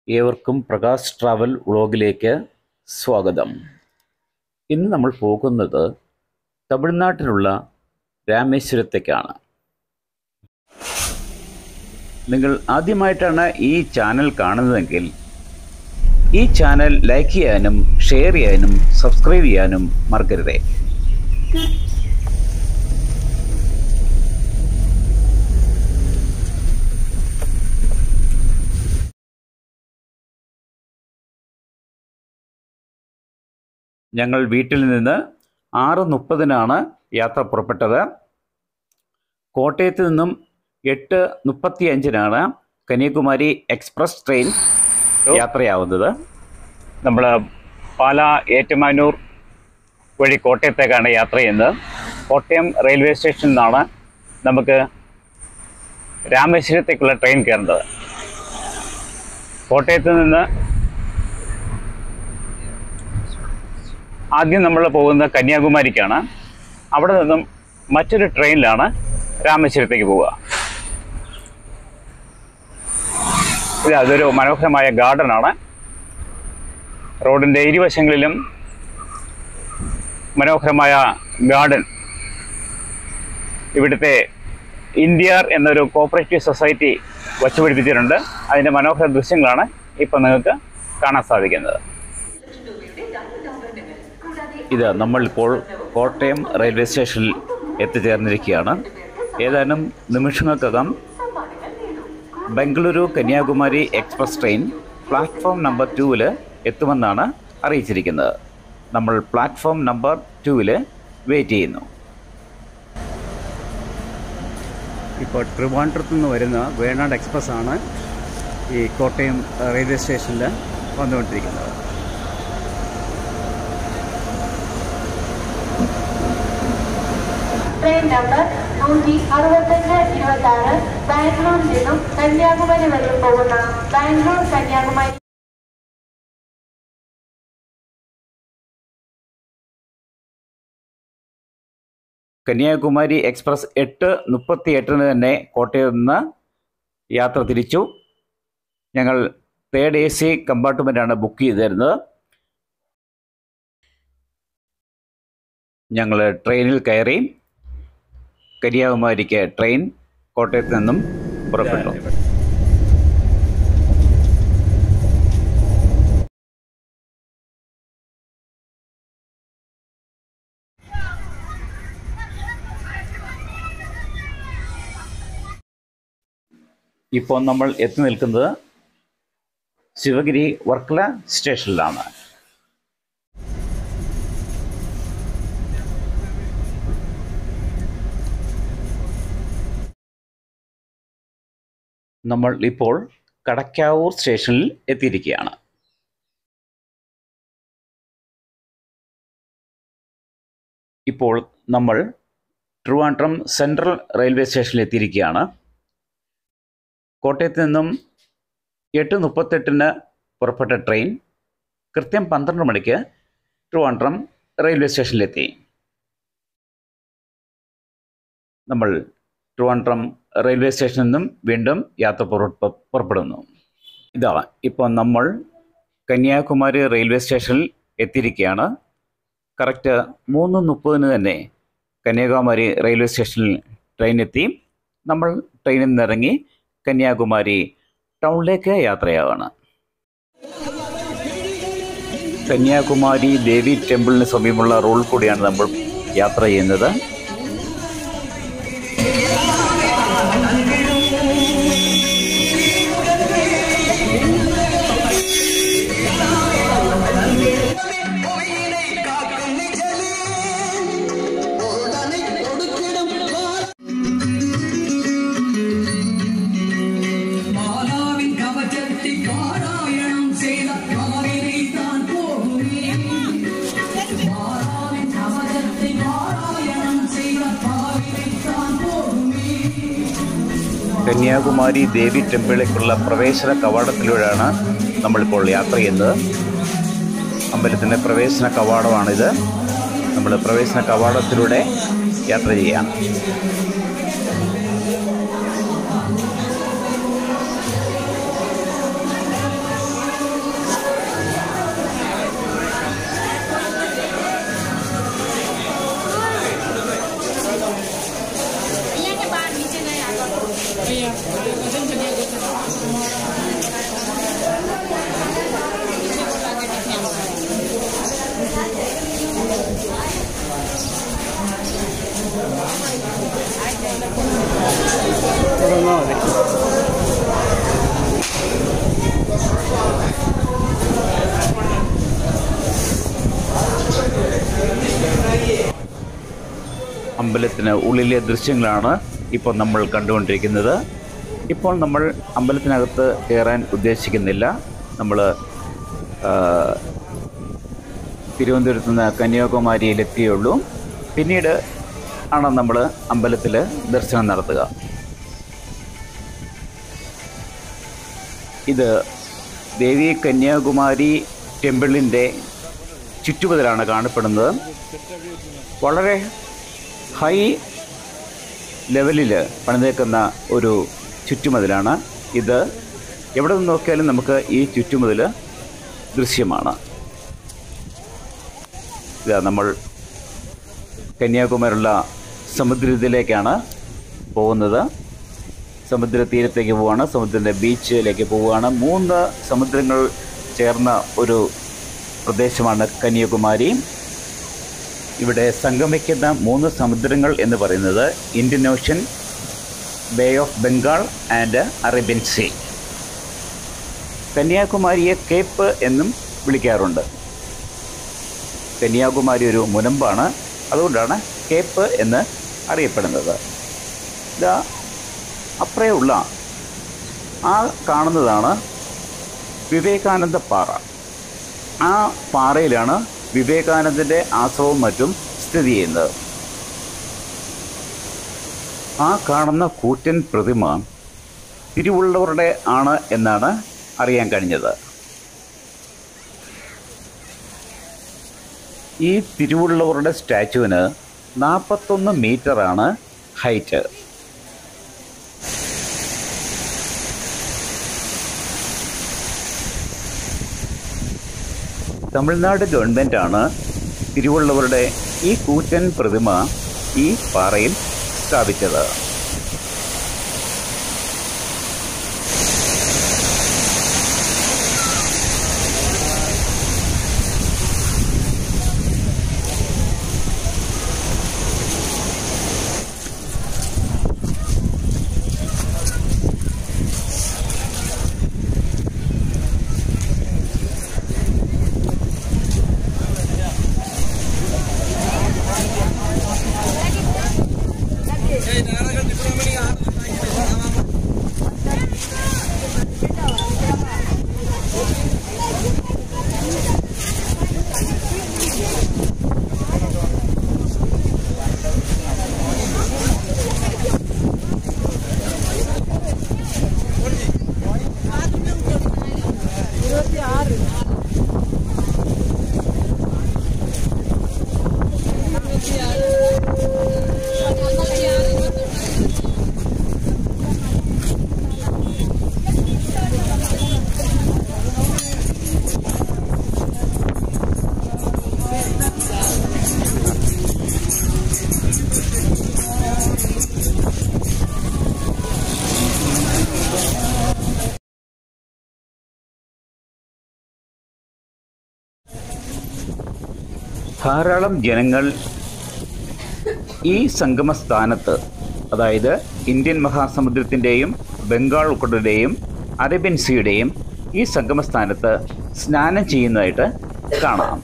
ഏവർക്കും പ്രകാശ് ട്രാവൽ വ്ളോഗിലേക്ക് സ്വാഗതം ഇന്ന് നമ്മൾ പോകുന്നത് തമിഴ്നാട്ടിലുള്ള രാമേശ്വരത്തേക്കാണ് നിങ്ങൾ ആദ്യമായിട്ടാണ് ഈ ചാനൽ കാണുന്നതെങ്കിൽ ഈ ചാനൽ ലൈക്ക് ചെയ്യാനും ഷെയർ ചെയ്യാനും സബ്സ്ക്രൈബ് ചെയ്യാനും മറക്കരുതേ ഞങ്ങൾ വീട്ടിൽ നിന്ന് ആറ് മുപ്പതിനാണ് യാത്ര പുറപ്പെട്ടത് കോട്ടയത്ത് നിന്നും എട്ട് മുപ്പത്തി അഞ്ചിനാണ് കന്യാകുമാരി എക്സ്പ്രസ് ട്രെയിൻ യാത്രയാവുന്നത് നമ്മൾ പാല ഏറ്റുമാനൂർ വഴി കോട്ടയത്തേക്കാണ് യാത്ര ചെയ്യുന്നത് കോട്ടയം റെയിൽവേ സ്റ്റേഷനിൽ നിന്നാണ് നമുക്ക് രാമേശ്വരത്തേക്കുള്ള ട്രെയിൻ കയറേണ്ടത് കോട്ടയത്ത് നിന്ന് ആദ്യം നമ്മൾ പോകുന്നത് കന്യാകുമാരിക്കാണ് അവിടെ നിന്നും മറ്റൊരു ട്രെയിനിലാണ് രാമേശ്വരത്തേക്ക് പോവുക ഇത് അതൊരു മനോഹരമായ ഗാർഡനാണ് റോഡിൻ്റെ ഇരുവശങ്ങളിലും മനോഹരമായ ഗാർഡൻ ഇവിടുത്തെ ഇന്ത്യർ എന്നൊരു കോപ്പറേറ്റീവ് സൊസൈറ്റി വച്ചുപിടിപ്പിച്ചിട്ടുണ്ട് അതിൻ്റെ മനോഹര ദൃശ്യങ്ങളാണ് ഇപ്പം നിങ്ങൾക്ക് കാണാൻ സാധിക്കുന്നത് ഇത് നമ്മളിപ്പോൾ കോട്ടയം റെയിൽവേ സ്റ്റേഷനിൽ എത്തിച്ചേർന്നിരിക്കുകയാണ് ഏതാനും നിമിഷങ്ങൾക്കകം Bengaluru Kanyakumari express train platform number ടൂവിൽ എത്തുമെന്നാണ് അറിയിച്ചിരിക്കുന്നത് നമ്മൾ പ്ലാറ്റ്ഫോം നമ്പർ ടൂവിൽ വെയിറ്റ് ചെയ്യുന്നു ഇപ്പോൾ ട്രിവാൻഡ്രത്തു നിന്ന് വരുന്ന വേണാട് എക്സ്പ്രസ് ആണ് ഈ കോട്ടയം റെയിൽവേ സ്റ്റേഷനിൽ വന്നുകൊണ്ടിരിക്കുന്നത് ട്രെയിൻ നമ്പർ നൂറ്റി അറുപത്തഞ്ച് ഇരുപത്തി ആറ് ബാംഗ്ലൂരിൽ നിന്നും കന്യാകുമാരി വരെ പോകുന്ന ബാംഗ്ലൂർ കന്യാകുമാരി കന്യാകുമാരി എക്സ്പ്രസ് എട്ട് മുപ്പത്തി എട്ടിന് തന്നെ കോട്ടയത്ത് നിന്ന് യാത്ര തിരിച്ചു ഞങ്ങൾ തേർഡ് എ സി കമ്പാർട്ട്മെൻറ്റാണ് ബുക്ക് ചെയ്തിരുന്നത് ഞങ്ങൾ ട്രെയിനിൽ കയറി കന്യാകുമാരിക്ക് ട്രെയിൻ കോട്ടയത്ത് നിന്നും പുറപ്പെട്ടു ഇപ്പോൾ നമ്മൾ എത്തി നിൽക്കുന്നത് ശിവഗിരി വർക്കല സ്റ്റേഷനിലാണ് നമ്മൾ ഇപ്പോൾ കടക്കാവൂർ സ്റ്റേഷനിൽ എത്തിയിരിക്കുകയാണ് ഇപ്പോൾ നമ്മൾ ട്രിവാൻഡ്രം സെൻട്രൽ റെയിൽവേ സ്റ്റേഷനിൽ എത്തിയിരിക്കുകയാണ് കോട്ടയത്ത് നിന്നും എട്ട് മുപ്പത്തെട്ടിന് പുറപ്പെട്ട ട്രെയിൻ കൃത്യം പന്ത്രണ്ട് മണിക്ക് ട്രിവാൻഡ്രം റെയിൽവേ സ്റ്റേഷനിലെത്തി നമ്മൾ ട്രിവാൻഡ്രം റെയിൽവേ സ്റ്റേഷനിൽ നിന്നും വീണ്ടും യാത്ര പുറപ്പെ- പുറപ്പെടുന്നു ഇതാ ഇപ്പോൾ നമ്മൾ കന്യാകുമാരി റെയിൽവേ സ്റ്റേഷനിൽ എത്തിയിരിക്കുകയാണ് കറക്റ്റ് മൂന്ന് മുപ്പതിന് തന്നെ കന്യാകുമാരി റെയിൽവേ സ്റ്റേഷനിൽ ട്രെയിൻ എത്തി നമ്മൾ ട്രെയിനിൽ നിന്ന് ഇറങ്ങി കന്യാകുമാരി ടൗണിലേക്ക് യാത്രയാവാണ് കന്യാകുമാരി ദേവി ടെമ്പിളിന് സമീപമുള്ള റോഡിൽ കൂടിയാണ് നമ്മൾ യാത്ര ചെയ്യുന്നത് மாதாவின் கவச்சத்தை பாராயணம் செய்த காவிரி தான் போகுமே மாதாவின் கவச்சத்தை பாராயணம் செய்த காவிரி தான் போகுமே കന്യാകുമാരി ദേവി ടെമ്പിളിലേക്കുള്ള പ്രവേശന കവാടത്തിലൂടെയാണ് നമ്മളിപ്പോൾ യാത്ര ചെയ്യുന്നത് അമ്പലത്തിൻ്റെ പ്രവേശന കവാടമാണിത് നമ്മൾ പ്രവേശന കവാടത്തിലൂടെ യാത്ര ചെയ്യാം തുറന്നാൽ മതി അമ്പലത്തിന് ഉള്ളിലെ ദൃശ്യങ്ങളാണ് ഇപ്പോൾ നമ്മൾ കണ്ടുകൊണ്ടിരിക്കുന്നത് ഇപ്പോൾ നമ്മൾ അമ്പലത്തിനകത്ത് കയറാൻ ഉദ്ദേശിക്കുന്നില്ല നമ്മൾ തിരുവനന്തപുരത്ത് നിന്ന് കന്യാകുമാരിയിലെത്തിയുള്ളൂ പിന്നീട് ആണ് നമ്മൾ അമ്പലത്തിൽ ദർശനം നടത്തുക ഇത് ദേവി കന്യാകുമാരി ടെമ്പിളിൻ്റെ ചുറ്റുപതിലാണ് കാണപ്പെടുന്നത് വളരെ ഹൈ ലെവലിൽ പണിതേക്കുന്ന ഒരു ചുറ്റുമതിലാണ് ഇത് എവിടെ നിന്ന് നോക്കിയാലും നമുക്ക് ഈ ചുറ്റുമതിൽ ദൃശ്യമാണ് ഇതാ നമ്മൾ കന്യാകുമാരിയുള്ള സമുദ്രത്തിലേക്കാണ് പോകുന്നത് സമുദ്ര തീരത്തേക്ക് പോവുകയാണ് സമുദ്രത്തിൻ്റെ ബീച്ചിലേക്ക് പോവുകയാണ് മൂന്ന് സമുദ്രങ്ങൾ ചേർന്ന ഒരു പ്രദേശമാണ് കന്യാകുമാരി ഇവിടെ സംഗമിക്കുന്ന മൂന്ന് സമുദ്രങ്ങൾ എന്ന് പറയുന്നത് Indian ocean bay of Bengal and Arabian sea കന്യാകുമാരിയെ കേപ്പ് എന്നും വിളിക്കാറുണ്ട് കന്യാകുമാരി ഒരു മുനമ്പാണ് അതുകൊണ്ടാണ് കേപ്പ് എന്ന് അറിയപ്പെടുന്നത് ഇതാ അപ്പറയുള്ള ആ കാണുന്നതാണ് വിവേകാനന്ദ പാറ ആ പാറയിലാണ് വിവേകാനന്ദൻ്റെ ആശ്രമവും മറ്റും സ്ഥിതി ചെയ്യുന്നത് ആ കാണുന്ന കൂറ്റൻ പ്രതിമ തിരുവുള്ളവരുടെ ആണ് എന്നാണ് അറിയാൻ കഴിഞ്ഞത് ഈ തിരുവുള്ളവരുടെ സ്റ്റാച്ചുവിന് നാൽപ്പത്തൊന്ന് മീറ്ററാണ് ഹൈറ്റ് തമിഴ്നാട് ഗവൺമെൻറ്റാണ് തിരുവള്ളവരുടെ ഈ കൂറ്റൻ പ്രതിമ ഈ പാറയിൽ സ്ഥാപിച്ചത് ധാരാളം ജനങ്ങൾ ഈ സംഗമ സ്ഥാനത്ത് അതായത് ഇന്ത്യൻ മഹാസമുദ്രത്തിൻ്റെയും ബംഗാൾ ഉൾക്കടലിൻ്റെയും അറേബ്യൻ സീയുടെയും ഈ സംഗമ സ്ഥാനത്ത് സ്നാനം ചെയ്യുന്നതായിട്ട് കാണാം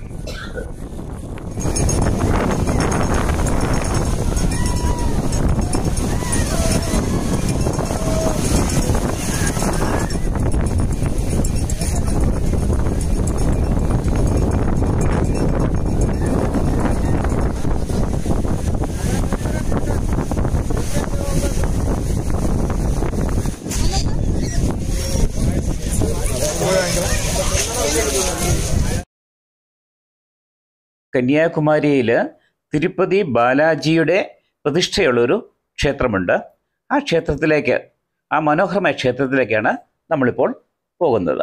കന്യാകുമാരിയിൽ തിരുപ്പതി ബാലാജിയുടെ പ്രതിഷ്ഠയുള്ളൊരു ക്ഷേത്രമുണ്ട് ആ ക്ഷേത്രത്തിലേക്ക് ആ മനോഹരമായ ക്ഷേത്രത്തിലേക്കാണ് നമ്മളിപ്പോൾ പോകുന്നത്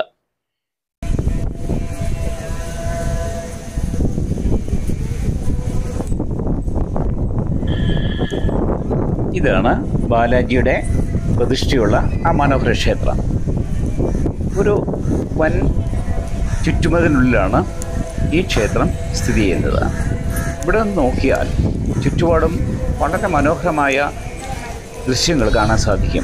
ഇതാണ് ബാലാജിയുടെ പ്രതിഷ്ഠയുള്ള ആ മനോഹര ക്ഷേത്രം ഒരു വൻ ചുറ്റുമതിനുള്ളിലാണ് ഈ ക്ഷേത്രം സ്ഥിതി ചെയ്യുന്നത് ഇവിടെ നിന്ന് നോക്കിയാൽ ചുറ്റുപാടും വളരെ മനോഹരമായ ദൃശ്യങ്ങൾ കാണാൻ സാധിക്കും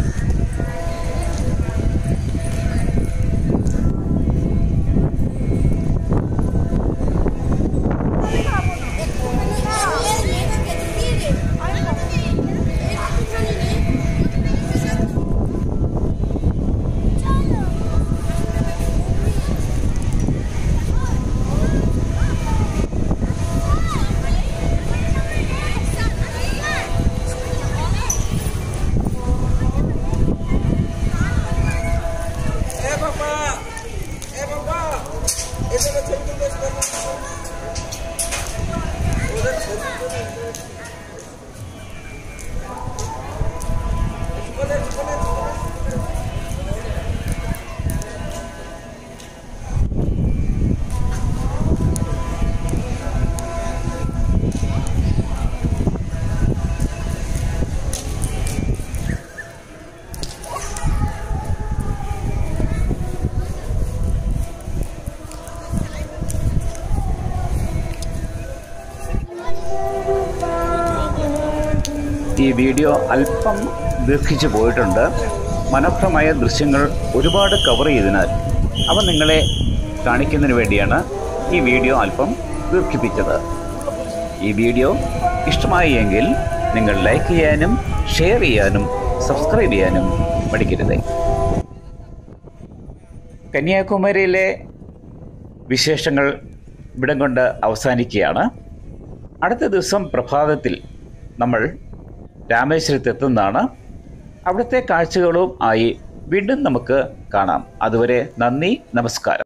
ഈ വീഡിയോ അല്പം ദീർഘിച്ചു പോയിട്ടുണ്ട് മനോഹരമായ ദൃശ്യങ്ങൾ ഒരുപാട് കവർ ചെയ്തതിനാൽ അവ നിങ്ങളെ കാണിക്കുന്നതിന് വേണ്ടിയാണ് ഈ വീഡിയോ അല്പം ദീർഘിപ്പിച്ചത് ഈ വീഡിയോ ഇഷ്ടമായി എങ്കിൽ നിങ്ങൾ ലൈക്ക് ചെയ്യാനും ഷെയർ ചെയ്യാനും സബ്സ്ക്രൈബ് ചെയ്യാനും മടിക്കരുത് കന്യാകുമാരിയിലെ വിശേഷങ്ങൾ ഇവിടം കൊണ്ട് അവസാനിക്കുകയാണ് അടുത്ത ദിവസം പ്രഭാതത്തിൽ നമ്മൾ രാമേശ്വരത്ത് എത്തുന്നതാണ് അവിടുത്തെ കാഴ്ചകളും ആയി വീണ്ടും നമുക്ക് കാണാം അതുവരെ നന്ദി നമസ്കാരം